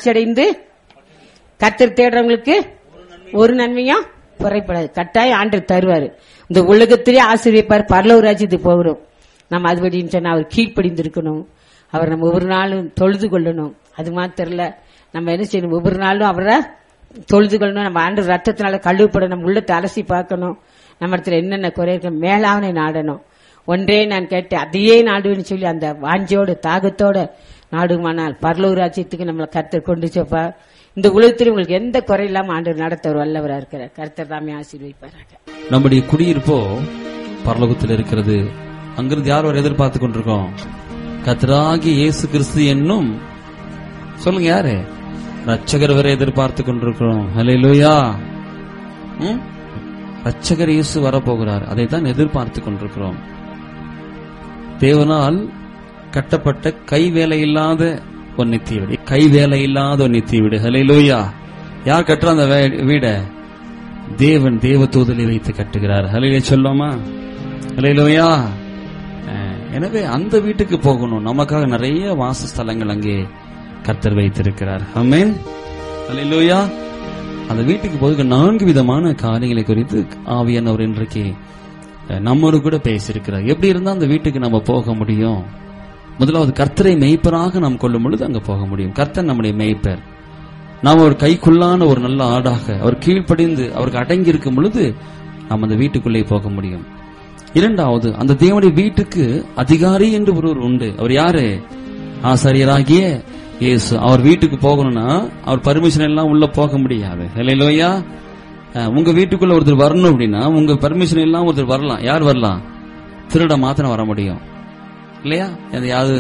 வளர்ச்சி அடைந்து கத்தர் தேடுறவங்களுக்கு ஒரு நன்மையும் குறைப்படாது கட்டாயம் ஆண்டு தருவாரு இந்த உலகத்திலே ஆசிரியப்பார் பரலவ ராஜ்யத்துக்கு போகிறோம் நம்ம அதுபடின்னு சொன்னா அவர் கீழ்ப்படிந்திருக்கணும் அவர் நம்ம ஒவ்வொரு நாளும் தொழுது கொள்ளணும் அது மாத்திரம் இல்ல நம்ம என்ன செய்யணும் ஒவ்வொரு நாளும் அவரை தொழுது கொள்ளணும் நம்ம ஆண்டு ரத்தத்தினால கழுவுப்பட நம்ம உள்ளத்தை அலசி பார்க்கணும் நம்ம இடத்துல என்னென்ன குறை இருக்கு மேலாவனை நாடணும் ஒன்றே நான் கேட்டேன் அதையே நாடுவேன்னு சொல்லி அந்த வாஞ்சோட தாகத்தோட நாடுமானால் பரலூர் ராஜ்யத்துக்கு நம்மளை கர்த்தர் கொண்டு செப்பா இந்த உலகத்தில் உங்களுக்கு எந்த குறை இல்லாம ஆண்டு நடத்தவர் வல்லவரா இருக்கிறார் கர்த்தர் தாமே ஆசீர்வதிப்பாராக நம்முடைய குடியிருப்போ பரலோகத்தில் இருக்கிறது அங்கிருந்து யார் வரை எதிர்பார்த்து கொண்டிருக்கோம் கத்தராகி இயேசு கிறிஸ்து என்னும் சொல்லுங்க யாரு ரட்சகர் வரை எதிர்பார்த்து கொண்டிருக்கிறோம் ஹalleluya ம் ரட்சகர் இயேசு வரப்போகிறார் அதை தான் எதிர்பார்த்து கொண்டிருக்கிறோம் தேவனால் கட்டப்பட்ட கை வேலை இல்லாத ஒரு நித்திய வீடு கை வேலை இல்லாத ஒரு நித்திய வீடு ஹalleluya யார் கட்டுற அந்த வே- வீட தேவன் தேவ தூதலை வைத்து கட்டுகிறார் ஹலையிலே சொல்லாமா ஹலையிலோயா எனவே அந்த வீட்டுக்கு போகணும் நமக்காக நிறைய வாசஸ்தலங்கள் அங்கே கர்த்தர் வைத்திருக்கிறார் அமேன் ஹலையிலோயா அந்த வீட்டுக்கு போக நான்கு விதமான காரியங்களை குறித்து ஆவியானவர் இன்றைக்கு அஹ், நம்மோடு கூட பேசியிருக்கிறார் எப்படி இருந்தா அந்த வீட்டுக்கு நம்ம போக முடியும் முதலாவது கர்த்தரை மெய்ப்பராக நாம் கொள்ளும் பொழுது அங்க போக முடியும் கர்த்தர் நம்முடைய மெய்ப்பர் நாம் ஒரு கைக்குள்ளான ஒரு நல்ல ஆடாக அவர் கீழ்ப்படிந்து அவருக்கு அடங்கி இருக்கும் பொழுது நாம் அந்த வீட்டுக்குள்ளே போக முடியும் இரண்டாவது அந்த தேவனுடைய வீட்டுக்கு அதிகாரி என்று ஒருவர் உண்டு அவர் யாரு ஆசாரியராகிய இயேசு அவர் வீட்டுக்கு போகணும்னா அவர் பர்மிஷன் எல்லாம் உள்ள போக முடியாது இல்லையா உங்க வீட்டுக்குள்ள ஒருத்தர் வரணும் அப்படின்னா உங்க பர்மிஷன் எல்லாம் ஒருத்தர் வரலாம் யார் வரலாம் திருட மாத்திரம் வர முடியும் இல்லையா எதையாவது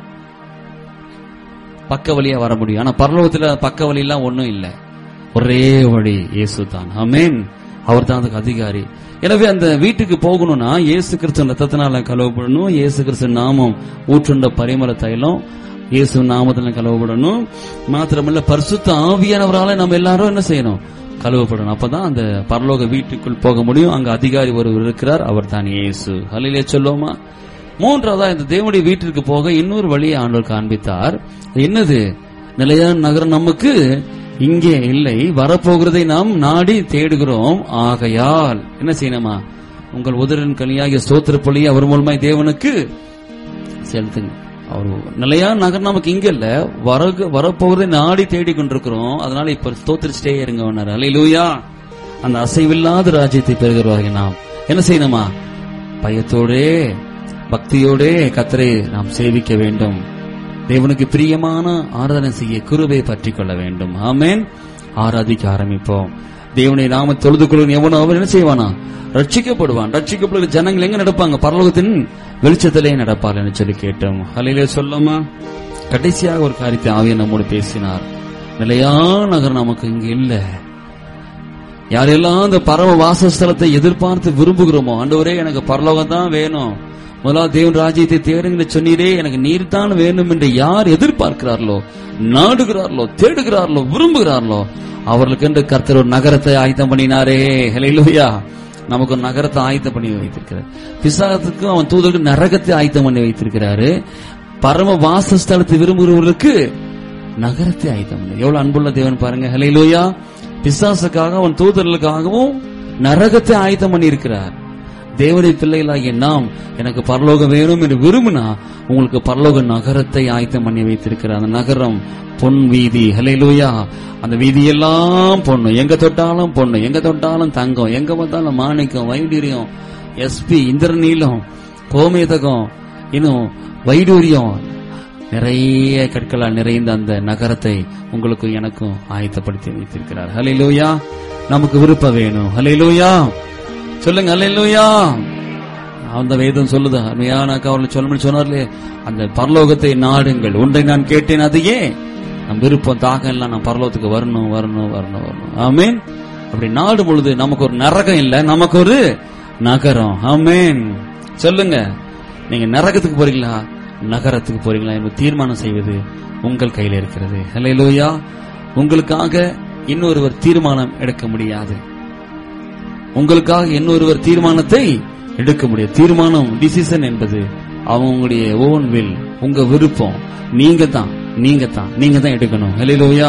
பக்க வழியா வர முடியும் ஆனா பரலோகத்துல பக்க வழி எல்லாம் ஒண்ணும் இல்ல ஒரே வழி இயேசு தான் ஆமென் அவர் தான் அதுக்கு அதிகாரி எனவே அந்த வீட்டுக்கு போகணும்னா இயேசு கிறிஸ்து ரத்தத்தினால கழுவப்படணும் இயேசு கிறிஸ்து நாமம் ஊற்றுண்ட பரிமள தைலம் இயேசு நாமத்துல கழுவப்படணும் மாத்திரமல்ல பரிசுத்த ஆவியானவரால நம்ம எல்லாரும் என்ன செய்யணும் கழுவப்படணும் அப்பதான் அந்த பரலோக வீட்டுக்குள் போக முடியும் அங்க அதிகாரி ஒருவர் இருக்கிறார் அவர் தான் இயேசு ஹலிலே சொல்லுவோமா மூன்றாவதா இந்த தேவனுடைய வீட்டிற்கு போக இன்னொரு வழியை ஆண்டவர் காண்பித்தார் அது என்னது நிலையான நகரம் நமக்கு இங்கே இல்லை வரப்போகிறதை நாம் நாடி தேடுகிறோம் ஆகையால் என்ன செய்யணுமா உங்கள் உதரின் கனியாகிய ஸ்தோத்திர பலியை அவர் மூலமாய் தேவனுக்கு செலுத்துங்க அவர் நிலையான நகர் நமக்கு இங்க இல்ல வர வரப்போகிறதை நாடி தேடி கொண்டிருக்கிறோம் அதனால இப்ப ஸ்தோத்திரிச்சிட்டே இருங்க அலையிலூயா அந்த அசைவில்லாத ராஜ்யத்தை பெறுகிறவர்கள் நாம் என்ன செய்யணுமா பயத்தோடே பக்தியோடே கத்தரை நாம் சேவிக்க வேண்டும் தேவனுக்கு பிரியமான ஆராதனை செய்ய குருவை பற்றி கொள்ள வேண்டும் ஆமேன் ஆராதிக்க ஆரம்பிப்போம் தேவனை நாம தொழுது கொள்ளும் எவனோ அவன் என்ன செய்வானா ரட்சிக்கப்படுவான் ரட்சிக்கப்படுகிற ஜனங்கள் எங்க நடப்பாங்க பரலோகத்தின் வெளிச்சத்திலே நடப்பார் சொல்லி கேட்டோம் ஹலையிலே சொல்லாமா கடைசியாக ஒரு காரியத்தை ஆவிய நம்மோடு பேசினார் நிலையான நகர் நமக்கு இங்க இல்ல யாரெல்லாம் அந்த பரம வாசஸ்தலத்தை எதிர்பார்த்து விரும்புகிறோமோ ஆண்டவரே எனக்கு பரலோகம் தான் வேணும் முதலாவது தேவன் ராஜ்யத்தை தேடுங்க சொன்னீரே எனக்கு நீர் தான் வேணும் என்று யார் எதிர்பார்க்கிறார்களோ நாடுகிறார்களோ தேடுகிறார்களோ விரும்புகிறார்களோ அவர்களுக்கு என்று கர்த்தர் ஒரு நகரத்தை ஆயத்தம் பண்ணினாரே ஹalleluya நமக்கு ஒரு நகரத்தை ஆயத்தம் பண்ணி வைத்திருக்கிறார் பிசாசத்துக்கும் அவன் தூதருக்கு நரகத்தை ஆயத்தம் பண்ணி வைத்திருக்கிறாரு பரம வாசஸ்தலத்தை விரும்புகிறவர்களுக்கு நகரத்தை ஆயத்தம் பண்ணி எவ்வளவு அன்புள்ள தேவன் பாருங்க ஹalleluya பிசாசுக்காக அவன் தூதர்களுக்காகவும் நரகத்தை ஆயத்தம் பண்ணி இருக்கிறார் தேவனுடைய பிள்ளைகளாகிய நாம் எனக்கு பரலோகம் வேணும் என்று விரும்பினா உங்களுக்கு பரலோக நகரத்தை ஆயத்தம் பண்ணி வைத்திருக்கிற அந்த நகரம் பொன் வீதி ஹலையிலூயா அந்த வீதியெல்லாம் பொண்ணு எங்க தொட்டாலும் பொண்ணு எங்க தொட்டாலும் தங்கம் எங்க பார்த்தாலும் மாணிக்கம் வைடூரியம் எஸ்பி இந்திரநீலம் கோமேதகம் இன்னும் வைடூரியம் நிறைய கற்களால் நிறைந்த அந்த நகரத்தை உங்களுக்கும் எனக்கும் ஆயத்தப்படுத்தி வைத்திருக்கிறார் ஹலையிலூயா நமக்கு விருப்பம் வேணும் ஹலையிலூயா சொல்லுங்க அல்லையா அந்த வேதம் சொல்லுது அருமையான அவர்கள் சொல்லணும்னு சொன்னார்லே அந்த பரலோகத்தை நாடுங்கள் ஒன்றை நான் கேட்டேன் அதையே நம் விருப்பம் தாகம் எல்லாம் நான் பரலோகத்துக்கு வரணும் வரணும் வரணும் வரணும் ஆமேன் அப்படி நாடு பொழுது நமக்கு ஒரு நரகம் இல்ல நமக்கு ஒரு நகரம் ஆமேன் சொல்லுங்க நீங்க நரகத்துக்கு போறீங்களா நகரத்துக்கு போறீங்களா என்பது தீர்மானம் செய்வது உங்கள் கையில இருக்கிறது ஹalleluya உங்களுக்காக இன்னொருவர் தீர்மானம் எடுக்க முடியாது உங்களுக்காக இன்னொருவர் தீர்மானத்தை எடுக்க முடியாது தீர்மானம் டிசிஷன் என்பது அவங்களுடைய ஓன் வில் உங்க விருப்பம் நீங்க தான் நீங்க தான் நீங்க தான் எடுக்கணும் ஹalleluya